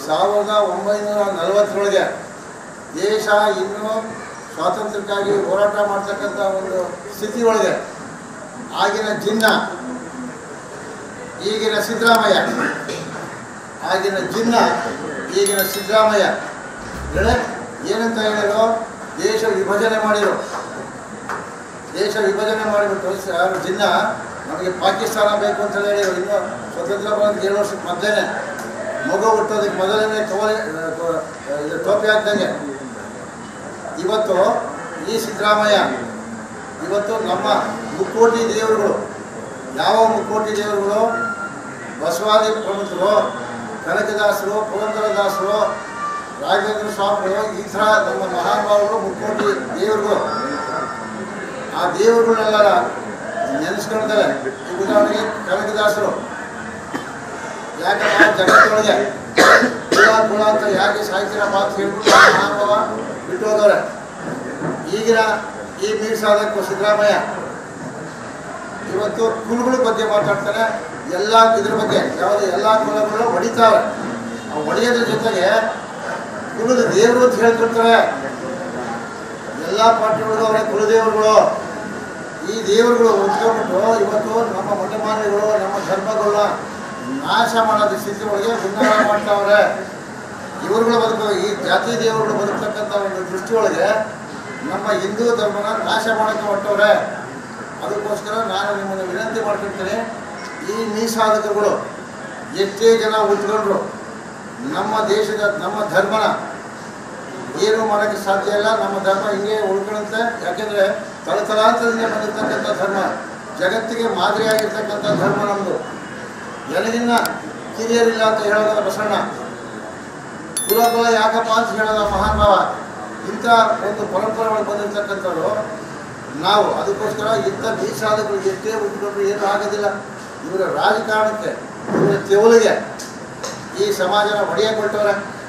ಸಾವಿರದ ಒಂಬೈನೂರ ನಲವತ್ತರೊಳಗೆ ದೇಶ ಇನ್ನೂ ಸ್ವಾತಂತ್ರ್ಯಕ್ಕಾಗಿ ಹೋರಾಟ ಮಾಡ್ತಕ್ಕಂಥ ಒಂದು ಸ್ಥಿತಿ ಒಳಗೆ ಆಗಿನ ಜಿನ್ನ ಈಗಿನ ಸಿದ್ದರಾಮಯ್ಯ ಆಗಿನ ಜಿನ್ನ ಈಗಿನ ಸಿದ್ದರಾಮಯ್ಯ ಹೇಳೆ ಏನಂತ ಹೇಳಿರೋ ದೇಶ ವಿಭಜನೆ ಮಾಡಿರೋ ದೇಶ ವಿಭಜನೆ ಮಾಡಿಬಿಟ್ಟು ಸ- ಜಿನ್ನ ನಮಗೆ ಪಾಕಿಸ್ತಾನ ಬೇಕು ಅಂತ ಹೇಳಿದ್ರು ಇನ್ನು ಸ್ವತಂತ್ರ ಬಂದ ಏಳು ವರ್ಷಕ್ಕೆ ಮೊದಲೇ ಮಗು ಹುಟ್ಟೋದಕ್ಕೆ ಮೊದಲನೇ ಕವಲೆ ಇದು ಟೋಪಿ ಹಾಕ್ದಂಗೆ ಇವತ್ತು ಈ ಸಿದ್ದರಾಮಯ್ಯ ಇವತ್ತು ನಮ್ಮ ಮುಕ್ಕೋಟಿ ದೇವರುಗಳು ಯಾವ ಮುಕ್ಕೋಟಿ ದೇವರುಗಳು ಬಸವಾದಿ ಪ್ರಮುಖರು ಕನಕದಾಸರು ಪುರಂದರದಾಸರು ರಾಘವೇಂದ್ರ ಸ್ವಾಮಿಗಳು ಈ ಥರ ನಮ್ಮ ಮಹಾನುಭಾವರು ಮುಕ್ಕೋಟಿ ದೇವರುಗಳು ಆ ದೇವರುಗಳನ್ನೆಲ್ಲ ನೆನೆಸ್ಕೊಳ್ತಾರೆ ಈ ಉದಾಹರಣೆಗೆ ಕನಕದಾಸರು ಯಾಕಂದ್ರೆ ಜಗತ್ತೊಳಗೆ ಕುಲ ಕುಲ ಅಂತ ಯಾಕೆ ಸಾಹಿತ್ಯರಪ್ಪ ಅಂತ ಹೇಳ್ಬಿಟ್ಟು ಆ ಮಹಾನುಭಾವ ಬಿಟ್ಟು ಹೋದವ್ರೆ ಈಗಿನ ಈ ಮೀರ್ ಸಾಧಕ ಸಿದ್ದರಾಮಯ್ಯ ಇವತ್ತು ಕುಲಗಳ ಬಗ್ಗೆ ಮಾತಾಡ್ತಾರೆ ಎಲ್ಲ ಇದ್ರ ಬಗ್ಗೆ ಯಾವುದು ಎಲ್ಲ ಕುಲಗಳು ಹೊಡಿತಾವೆ ಆ ಹೊಡೆಯೋದ್ರ ಜೊತೆಗೆ ಕುಲದ ದೇವರು ಅಂತ ಹೇಳ್ತಿರ್ತಾರೆ ಎಲ್ಲ ಪಾರ್ಟಿಗಳು ಅವರ ಕುಲದೇವರುಗಳು ಈ ದೇವರುಗಳು ಉತ್ಕೊಂಡ್ಬಿಟ್ಟು ಇವತ್ತು ನಮ್ಮ ಮಠಮಾನ್ಯಗಳು ನಮ್ಮ ಧರ್ಮಗಳನ್ನ ನಾಶ ಮಾಡೋದ್ರ ಸ್ಥಿತಿ ಒಳಗೆ ಉನ್ನಾರ ಮಾಡ್ತಾವ್ರೆ ಇವ್ರುಗಳು ಬದುಕು ಈ ಜಾತಿ ದೇವರುಗಳು ಬದುಕ್ತಕ್ಕಂಥ ಒಂದು ದೃಷ್ಟಿ ಒಳಗೆ ನಮ್ಮ ಹಿಂದೂ ಧರ್ಮನ ನಾಶ ಮಾಡೋಕ್ಕೆ ಹೊಟ್ಟವ್ರೆ ಅದಕ್ಕೋಸ್ಕರ ನಾನು ನಿಮ್ಮನ್ನು ವಿನಂತಿ ಮಾಡ್ಕೊಳ್ತೀನಿ ಈ ಮೀಸಾಧಕರುಗಳು ಎಷ್ಟೇ ಜನ ಉತ್ಕೊಂಡ್ರು ನಮ್ಮ ದೇಶದ ನಮ್ಮ ಧರ್ಮನ ಏನು ಮಾಡೋಕ್ಕೆ ಸಾಧ್ಯ ಇಲ್ಲ ನಮ್ಮ ಧರ್ಮ ಹಿಂಗೆ ಉಳ್ಕೊಳ್ಳುತ್ತೆ ಯಾಕೆಂದರೆ ತಲತಲಾಂತರದಿಂದ ಬಂದಿರ್ತಕ್ಕಂಥ ಧರ್ಮ ಜಗತ್ತಿಗೆ ಮಾದರಿಯಾಗಿರ್ತಕ್ಕಂಥ ಧರ್ಮ ನಮ್ಮದು ನನಗಿನ್ನ ಕಿರಿಯರಿಲ್ಲ ಅಂತ ಹೇಳೋದಲ್ಲ ಬಸವಣ್ಣ ಕುಲ ಕುಲ ಯಾಕಪ್ಪ ಅಂತ ಹೇಳೋದ ಮಹಾನುಭಾವ ಇಂಥ ಒಂದು ಪರಂಪರೆ ಒಳಗೆ ಬಂದಿರ್ತಕ್ಕಂಥವ್ರು ನಾವು ಅದಕ್ಕೋಸ್ಕರ ಇಂಥ ಮೀಸಾದಗಳು ಎಷ್ಟೇ ಉಟ್ಕೊಂಡ್ರು ಏನೂ ಆಗೋದಿಲ್ಲ ಇವರ ರಾಜಕಾರಣಕ್ಕೆ ಇವರ ತೆವಲಿಗೆ ಈ ಸಮಾಜನ ಹೊಡೆಯಕ್ಕೆ ಹೊರಟವ್ರೆ